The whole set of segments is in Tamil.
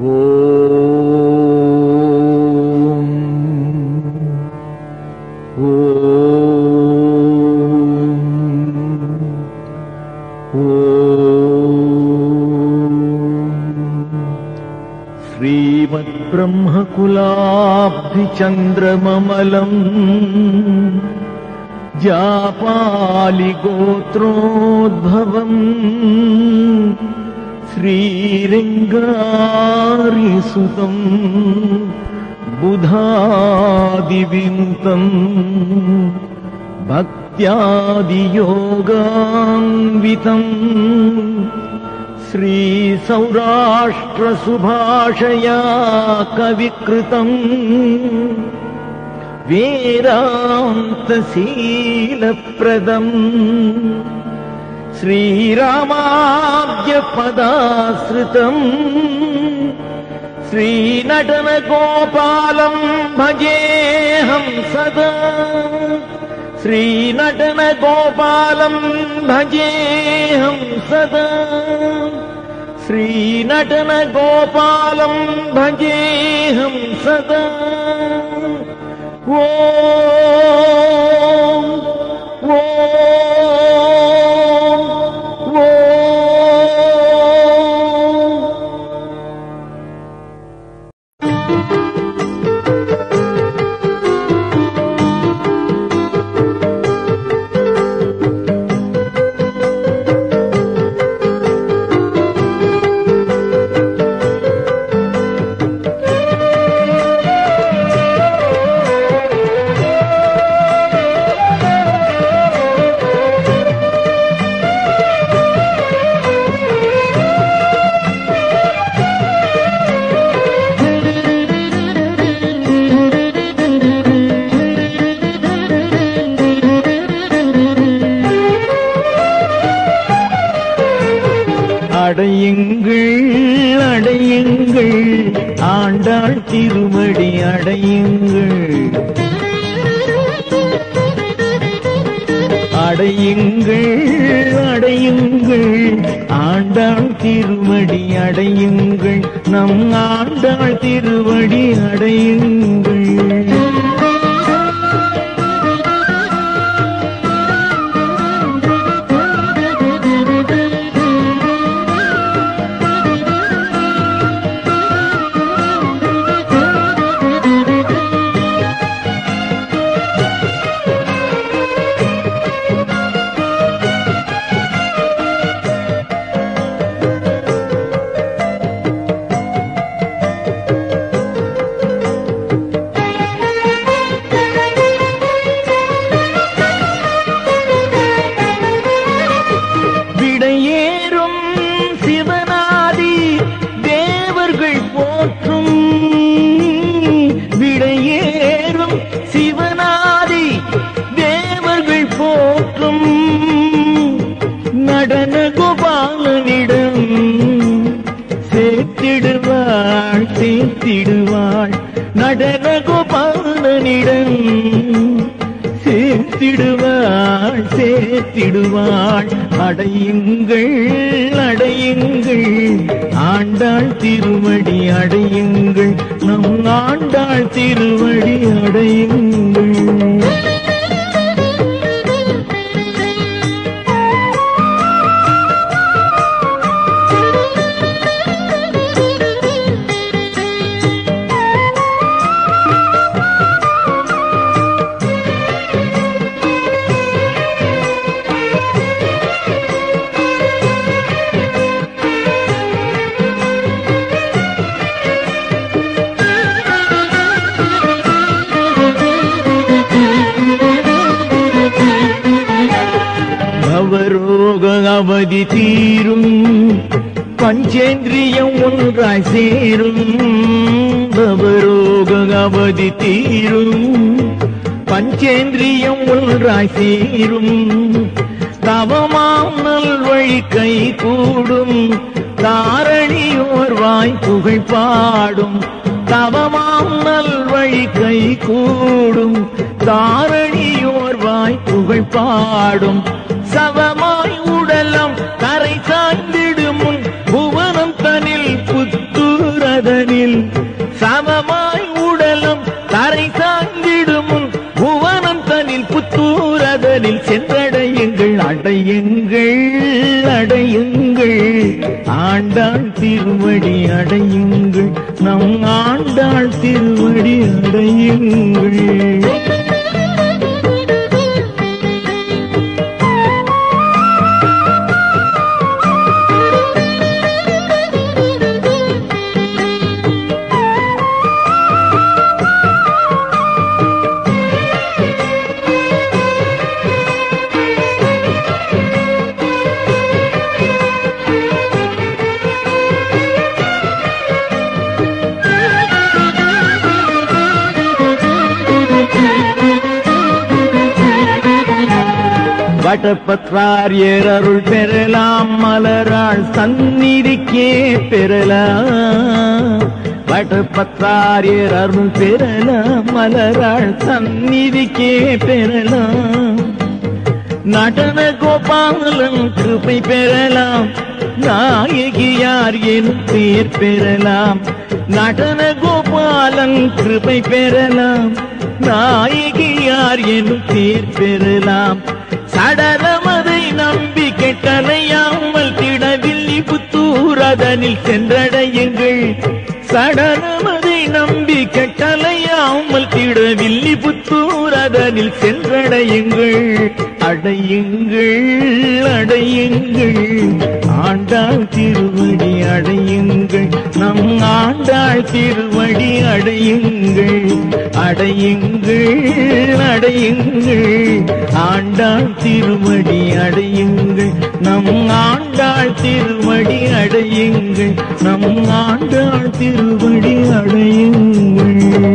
ஓம் ஓம் श्रीमद् ब्रह्मकुलाब्धिचन्द्रममलम् जापालिगोत्रोद्भवम् श्रीरङ्गारिसुतम् बुधादिविमुतम् भक्त्यादियोगान्वितम् श्रीसौराष्ट्रसुभाषया कविकृतम् वेदान्तशीलप्रदम् श्रीरामाद्यपदाश्रितम् श्रीनटनगोपालम् भजेऽहं सदा श्रीनटनगोपालम् भजेऽहं सदा श्रीनटनगोपालम् भजेऽहं सदा ॐ ॐ ॐ அடையுங்கள் அடையுங்கள் ஆண்டாள் திருமடி அடையுங்கள் அடையுங்கள் அடையுங்கள் ஆண்டாள் திருமடி அடையுங்கள் நம் ஆண்டாள் திருவடி அடையுங்கள் விடையேறும் சிவனாதி தேவர்கள் போற்றும் விடையேறும் சிவனாதி தேவர்கள் போற்றும் நடன கோபாலனிடம் சேர்த்திடுவாள் சேர்த்திடுவாள் நடன கோபாலனிடம் சேர்த்திடுவாள் சேர்த்திடுவாள் அடையுங்கள் அடையுங்கள் ஆண்டாள் திருவடி அடையுங்கள் நம் ஆண்டாள் திருவடி அடையுங்கள் அவரோக அவதி தீரும் பஞ்சேந்திரியம் ஒன்றாய் சேரும் அவரோக அவதி தீரும் பஞ்சேந்திரியம் ஒன்றாய் சேரும் தவமாம் நல்வழி கை கூடும் தாரணியோர் வாய் புகழ் பாடும் தவமாம் நல்வழி கை கூடும் தாரணியோர் வாய் புகழ் பாடும் சவமாய் உடலம் கரை சாய்ந்திடும் முன் புவனம் தனில் புத்தூரத அடையுங்கள் அடையுங்கள் ஆண்டாள் திருவடி அடையுங்கள் நம் ஆண்டாள் திருவடி அடையுங்கள் வடபத்ராரியர் அருள் பெறலாம் மலராள் சந்நிதிக்கே பெறலாம் வடபத்ராரியர் அருள் பெறலாம் மலராள் சந்நிதிக்கே பெறலாம் நடன கோபாலன் கிருபை பெறலாம் நாயகியார் எனும் பேர் பெறலாம் நடன கோபாலன் கிருபை பெறலாம் நாயகியார் எனும் பேர் பெறலாம் சடலமதை நம்பி கெட்டலையாமல் திடவில்லி புத்தூரதனில் சென்றடையுங்கள் சடலமதை நம்பி கெட்டலையாமல் திடவில்லி புத்தூரதனில் சென்றடையுங்கள் அடையுங்கள் அடையுங்கள் ஆண்டாள் திருவடி அடையுங்கள் நம் ஆண்டாள் திருவடி அடையுங்கள் அடையுங்கள் அடையுங்கள் ஆண்டாள் திருவடி அடையுங்கள் நம் ஆண்டாள் திருவடி அடையுங்கள் நம் ஆண்டாள் திருவடி அடையுங்கள்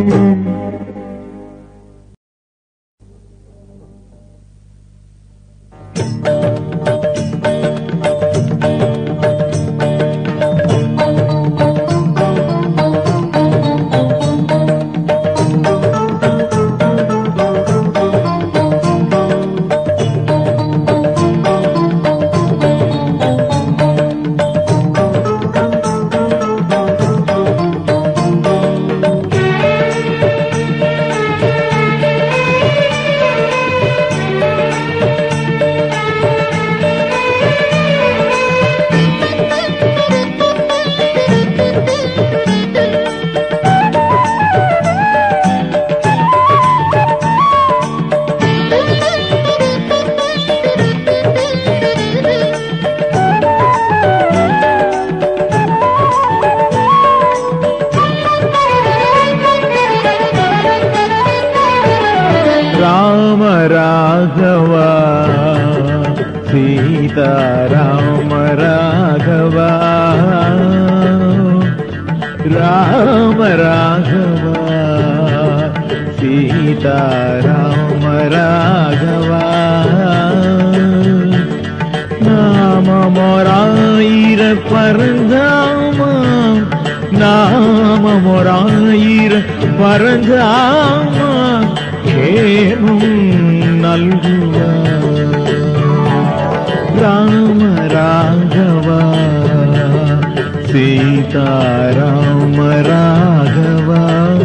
ராம ராகவா சீதா ராம ராகவா ராம ராகவா சீதா ராம ராகவா நாமமொராயிர பரந்தாமா நாமமொராயிர பரந்தாமா கேமும் நல்குவார் ராம ராகவா சீதா ராம ராகவா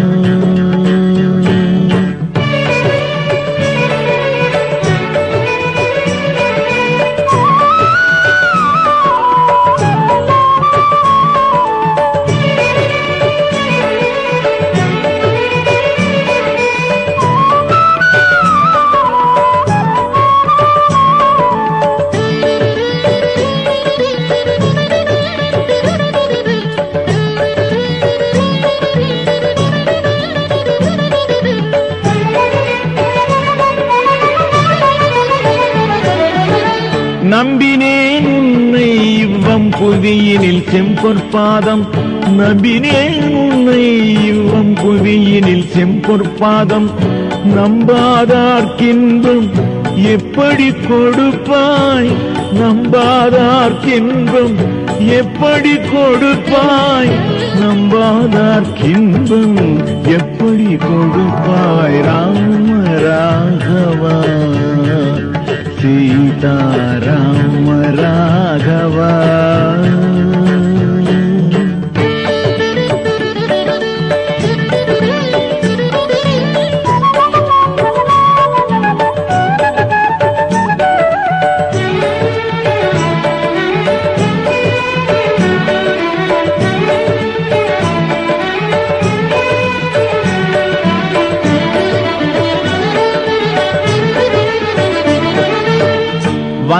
நம்பினேன் உன்னை இவ்வம் புவியினில் செம்பொற்பாதம் நம்பினேன் உன்னை இவ்வம் புவியினில் செம்பொற்பாதம் நம்பாதார்க்கின்பம் எப்படி கொடுப்பாய் நம்பாதார்க்கின்பம் எப்படி கொடுப்பாய் நம்பாதார்க்கின்பம் எப்படி கொடுப்பாய் ராம ராகவா சீதா ராம ராகவா Thank you.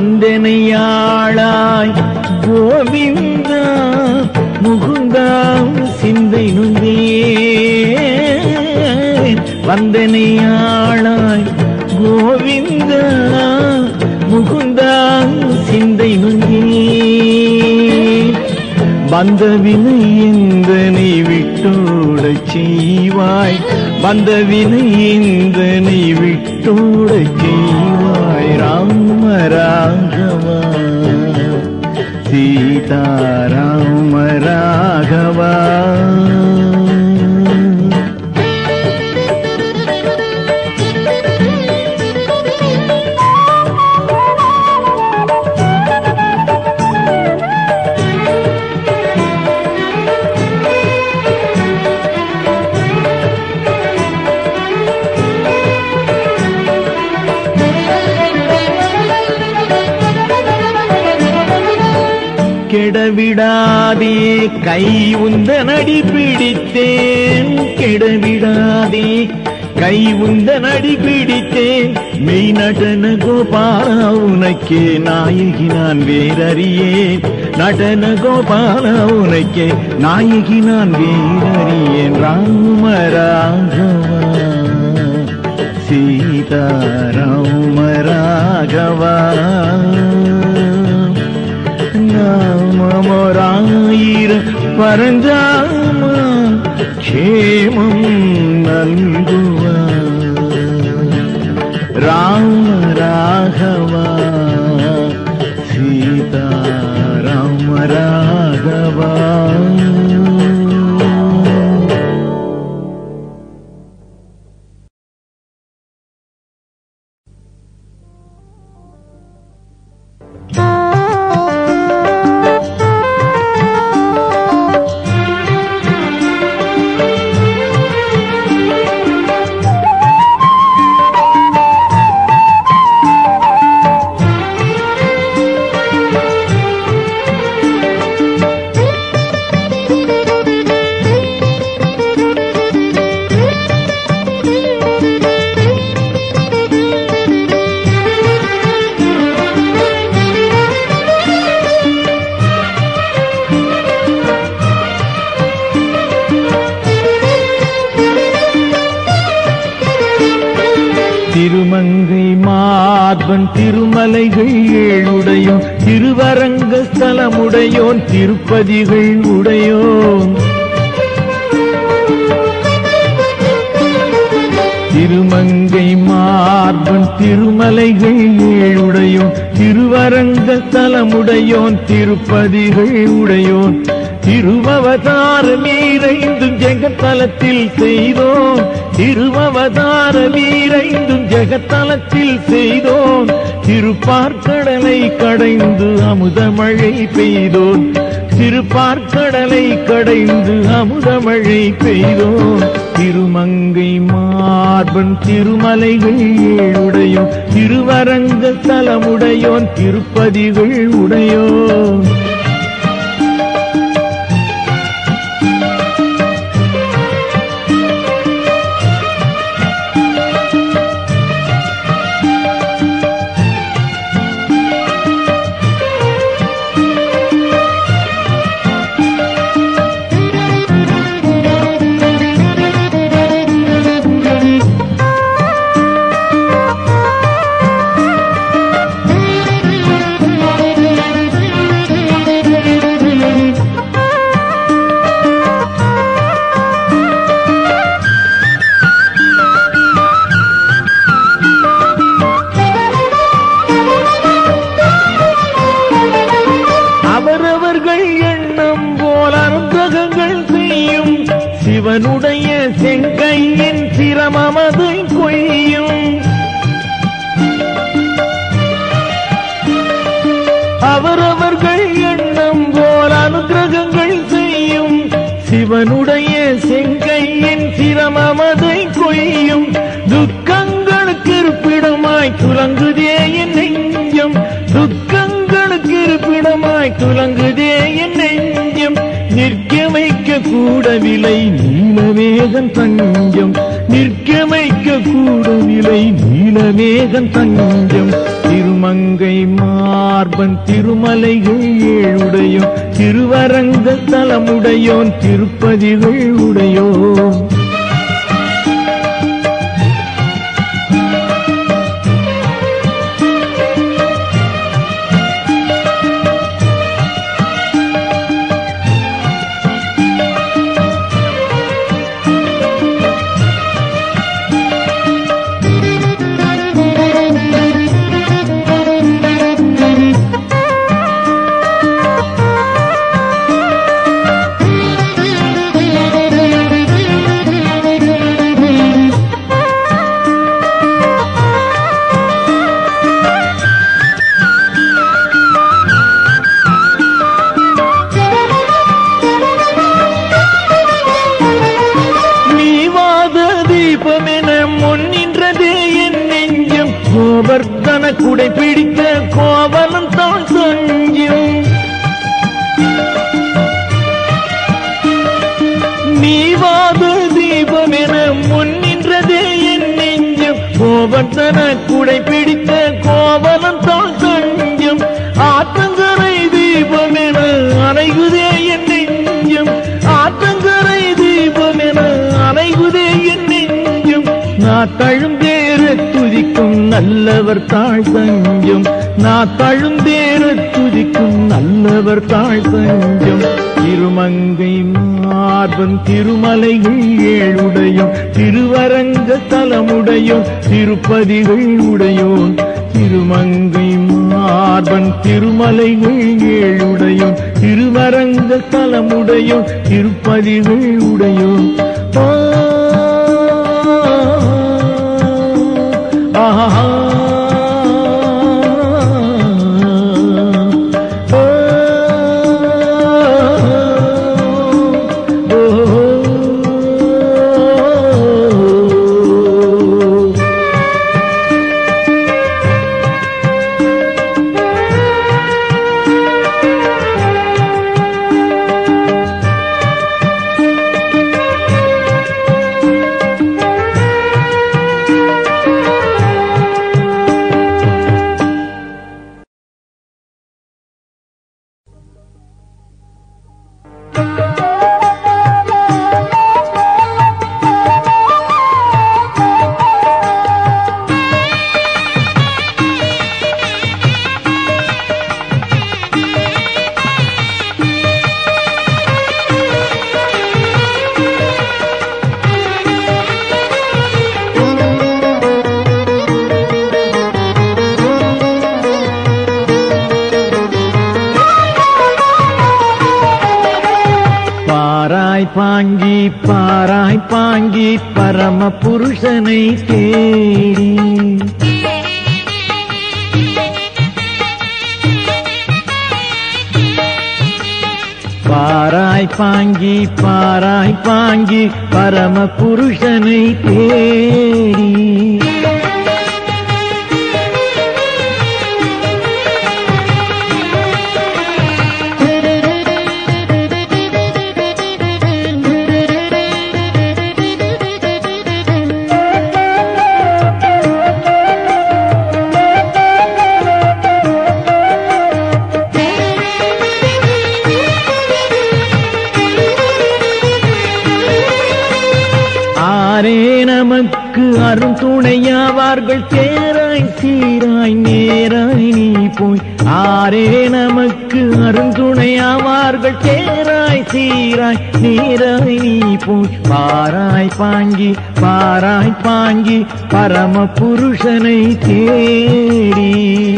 வந்தனையாளாய் கோவிந்தா முகுந்தா சிந்தை நுந்தே வந்தனையாளாய் கோவிந்தா முகுந்தா சிந்தை நுந்தே வந்த வினை எந்தனை விட்டோடச் செய்வாய் வந்த வினை எந்தனை விட்டோடச் செய்வாய் ராம ராகவா சீதா ராம ராகவா கெடவிடாதே கை உந்த நடி பிடித்தேன் கெடவிடாதே கை உந்த நடி பிடித்தேன் மெய் நடன கோபால உனக்கே நாயகி நான் வேறறியேன் நடன கோபால உனக்கே நாயகி நான் வேறறியேன் ராம ராகவா சீதா ராம ராகவா நாமமொராயிர பரஞ்சாம க்ஷேமம் நல்குவ ராம ராகவா சீதா ராம ராகவா திருமங்கை மார்பன் திருமலைகள் ஏழுடையோன் திருவரங்க ஸ்தலமுடையோன் திருப்பதிகள் உடையோன் திருமங்கை மார்பன் திருமலைகள் ஏழுடையோன் திருவரங்க ஸ்தலமுடையோன் திருப்பதிகள் உடையோன் திருமவதார மீரைந்தும் ஜெகத்தலத்தில் செய்தோம் திருமவதார மீரைந்தும் ஜெகத்தலத்தில் செய்தோம் திருப்பார்க்கடலை கடைந்து அமுதமழை பெய்தோம் திருப்பார்க்கடலை கடைந்து அமுதமழை பெய்தோம் திருமங்கை மார்பன் திருமலைகள் ஏழுடையோன் திருவரங்க தலமுடையோன் திருப்பதிகள் உடையோன் அவரவர்கள் எண்ணம் போல அனுகிரகங்கள் செய்யும் சிவனுடைய செங்கையின் சிரமமதை கொய்யும் அவரவர்கள் எண்ணம் போல அனுகிரகங்கள் செய்யும் சிவனுடைய செங்கையின் சிரமமதை கொய்யும் துக்கங்களுக்கு இருப்பிடமாய் துலங்குதே என் நெஞ்சம் துக்கங்களுக்கு இருப்பிடமாய் துலங்குதே என் நெஞ்சம் நிற்க வைக்க கூடவில்லை நீலமேகன் தஞ்சம் நிற்க வைக்க கூடவில்லை நீலமேகன் தஞ்சம் திரும் திருமங்கை மார்பன் திருமலைகள் ஏழுடையோன் திருவரங்க தலமுடையோன் திருப்பதிகள் உடையோன் நீவாத தீபமென முன்னின்றதே என் நெஞ்சம் கோவர்த்தன குடை பிடித்த கோவலன் தான் சஞ்சும் நீவாத தீபமென முன்னின்றதே என் நெஞ்சம் கோவர்த்தன குடை பிடித்த கோவலன் தான் சஞ்சும் ஆற்றங்கரை தீபமென அணைகுதே என் நெஞ்சம் ஆற்றங்கரை தீபமென அணைகுதே என் நெஞ்சம் நான் தழுந்தேற துதிக்கும் நல்லவர் தாழ் தஞ்சம் நான் தழுந்தேற துதிக்கும் நல்லவர் தாழ் தஞ்சம் திருமங்கை மார்பன் திருமலைகள் ஏழுடையோன் திருவரங்க தலமுடையோன் திருப்பதிகள் உடையோன் திருமங்கை மார்பன் திருமலைகள் ஏழுடையோன் திருவரங்க தலமுடையோன் திருப்பதிகள் உடையோன் ஆ, ஆஹா ஆ, ஓ பாராய் பாங்கி பாராய் பாங்கி பரம புருஷனை தேடி பாராய் பாங்கி பாராய் பாங்கி பரம புருஷனை தேடி ஆரே நமக்கு அருந்துணையாவார்கள் தேராய் சீராய் நேராய் நீ போய் ஆரே நமக்கு அருந்துணையாவார்கள் தேராய் சீராய் நேராய் நீ போய் பாராய் பாங்கி பாராய் பாங்கி பரம புருஷனை தேடி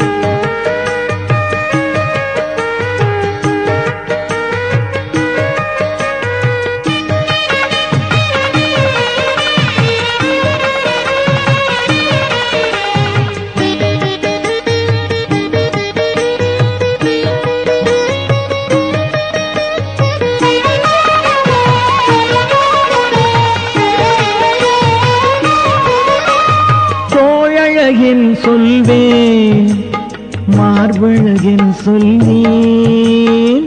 தோழழகின் சொல்வேன் மார்பழகின் சொல்வேன்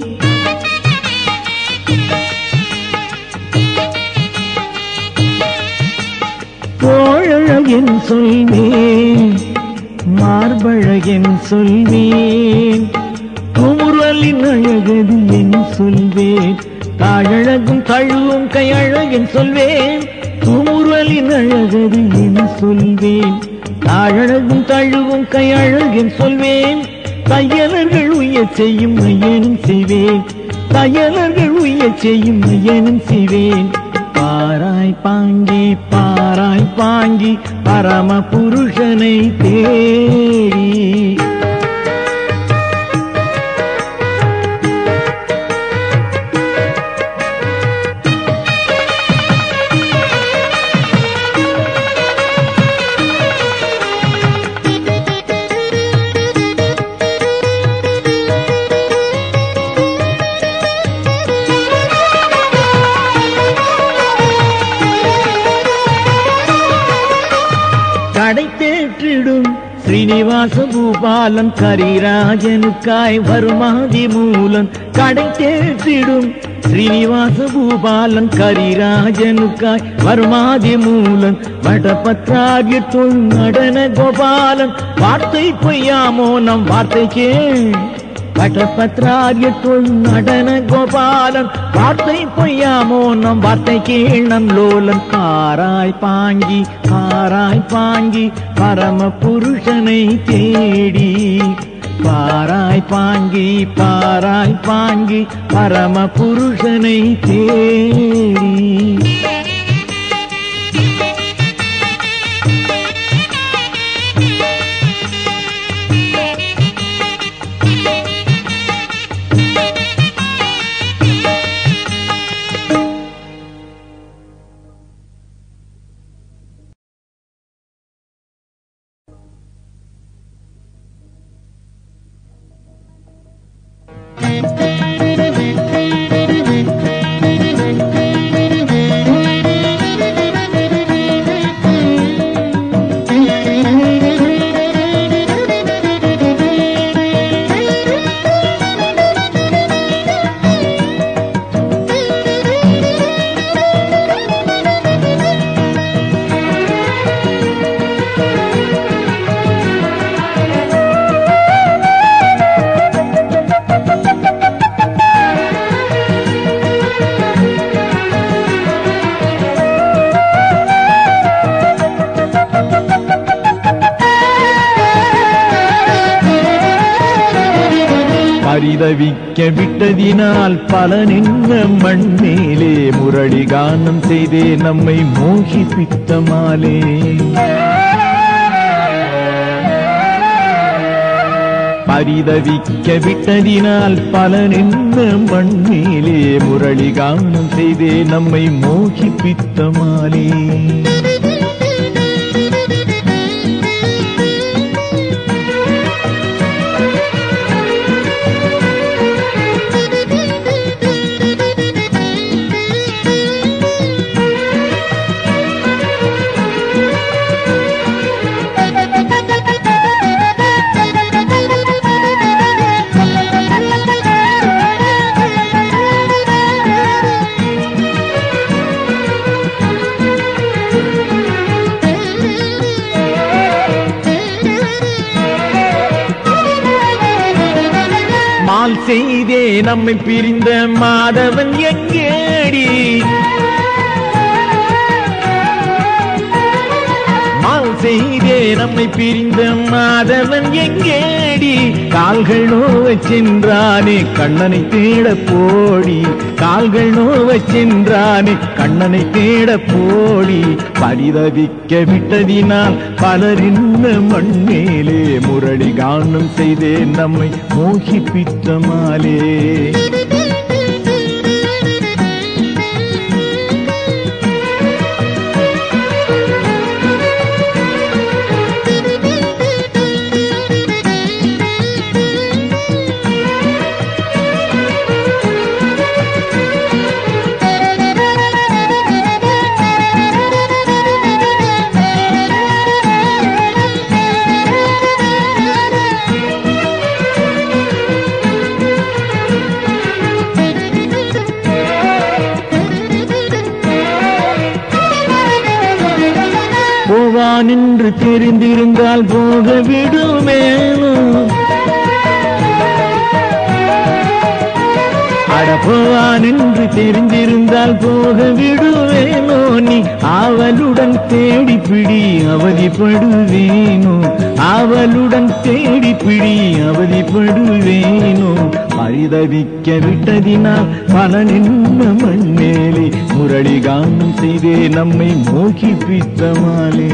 தோழழகின் சொல்வேன் மார்பழகின் என் சொல்வேன் குமுறலின் அழகது என் சொல்வேன் தாழகும் தழுவும் கையழகன் சொல்வேன் குமுறலின் அழகது என் சொல்வேன் தாழகும் தழுவும் கையழகன் சொல்வேன் தையலர்கள் உய்ய செய்யும் ஐயனும் செய்வேன் தையலர்கள் உய்ய செய்யும் ஐயனும் செய்வேன் பாராய் பாங்கி பாராய் பாங்கி பரம புருஷனை தேடி கடை தேற்றிடும் ஸ்ரீனிவாச பூபாலன் கரிராஜனுக்காய் வருமாதி மூலன் கடை தேற்றிடும் ஸ்ரீனிவாச பூபாலன் கரிராஜனுக்காய் வருமாதி மூலன் வடபத்ராகிய தொல் நடன கோபாலன் வார்த்தை பொய்யாமோ நம் வார்த்தை கேள் வடபத்ராகிய தொல் நடன கோபாலன் வார்த்தை பொய்யாமோ நம் வார்த்தை கேள் நம் லோலன் காராய் பாங்கி காராய் பாங்கி பரம புருஷனை தேடி பாராய் பாங்கி பாராய் பாங்கி பரம புருஷனை தேடி பரிதவிக்க விட்டதினால் பல நின்ற மண்மேலே முரளி கானம் செய்தே நம்மை மோகிப்பித்தமாலே பரிதவிக்க விட்டதினால் பல நின்ற மண்மேலே முரளி கானம் செய்தே நம்மை மோகிப்பித்தமாலே மால் செய்தே நம்மை பிரிந்த மாதவன் எங்கேடி மால் செய்தே நம்மை பிரிந்த மாதவன் எங்கேடி கால்கள் நோவச் சென்றானே கண்ணனை தேட போடி கால்கள் நோவச் சென்றானே கண்ணனை தேட போடி பரிதவிக்க விட்டதினால் பலரின் மண்மேலே முரளி கானம் செய்தே நம்மை மோகிப்பித்தமாலே போவான் என்று தெரிந்திருந்தால் போக விடுவேனோ அடப்போவான் என்று தெரிந்திருந்தால் போக விடுவேனோ நீ ஆவலுடன் தேடி பிடி அவதிப்படுவேனோ ஆவலுடன் தேடி பிடி அவதிப்படுவேனோ பரிதவிக்க விட்டதினால் பல நின்ம மண்ணேலே முரளி கானம் செய்தே நம்மை மோகிப்பித்தமாலே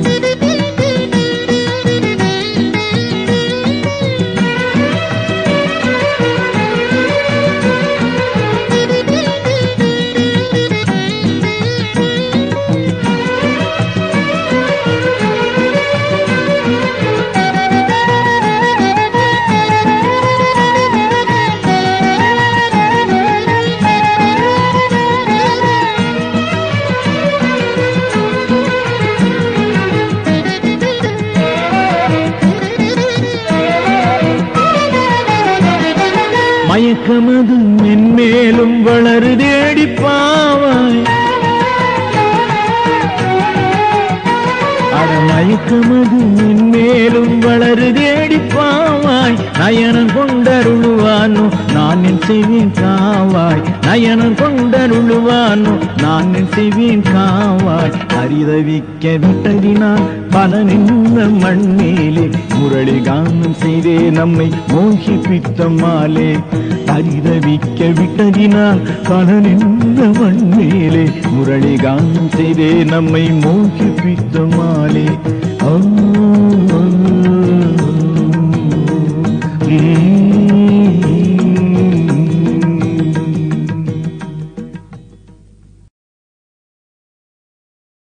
மயக்கமது மென்மேலும் வளருதேடி பாவாய் அட மயக்கமது மென்மேலும் வளருதேடி பாவாய் நயனம் கொண்டருளுவானோ நான் என் செய்வேன் காவாய் நயனம் கொண்டருளுவானோ நான் என் செய்வேன் காவாய் அரிதவிக்க விட்டதினால் பல நின்ற மண்மேலே முரளி கானம் செய்தே நம்மை மோகிப்பித்த மாலே பரிதவிக்க விட்டதினால் பல நின்ற மண்மேலே முரளி கானம் செய்தே நம்மை மோகிப்பித்த மாலே ஆ, ஆ.